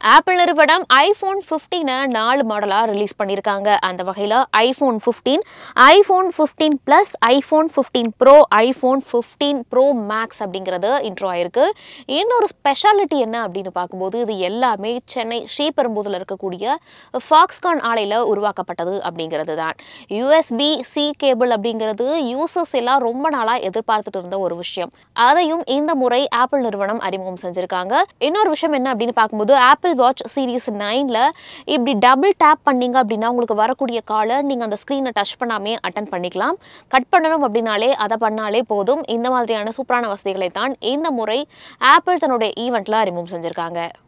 apple நிறுவனம் iPhone ஃபிஃப்டீனை நாலு மாடலாக ரிலீஸ் பண்ணியிருக்காங்க அந்த வகையில் iPhone fifteen iPhone fifteen plus iPhone fifteen pro iPhone fifteen pro max அப்படிங்கிறது இன்ட்ரோ ஆயிருக்கு இன்னொரு ஸ்பெஷாலிட்டி என்ன அப்படின்னு பார்க்கும்போது இது எல்லாமே சென்னை ஸ்ரீபெரும்புதூரில் இருக்கக்கூடிய ஃபாக்ஸ்கான் ஆலையில் உருவாக்கப்பட்டது அப்படிங்கிறது தான் யூஎஸ்பி சி கேபிள் அப்படிங்கிறது யூசர்ஸ் எல்லாம் ரொம்ப நாளாக எதிர்பார்த்துட்டு இருந்த ஒரு விஷயம் அதையும் இந்த முறை ஆப்பிள் நிறுவனம் அறிமுகம் செஞ்சிருக்காங்க இன்னொரு விஷயம் என்ன அப்படின்னு பார்க்கும்போது ஆப்பிள் வாட்ச் சீரிஸ் நைனில் இப்படி டபுள் டேப் பண்ணீங்க அப்படின்னா உங்களுக்கு வரக்கூடிய காலை நீங்கள் அந்த ஸ்க்ரீனை டச் பண்ணாமே அட்டன் பண்ணிக்கலாம் கட் பண்ணணும் அப்படின்னாலே அதை பண்ணாலே போதும் இந்த மாதிரியான சூப்பரான வசதிகளை தான் இந்த முறை ஆப்பிள் தன்னுடைய ஈவெண்ட்டில் அறிமுகம் செஞ்சுருக்காங்க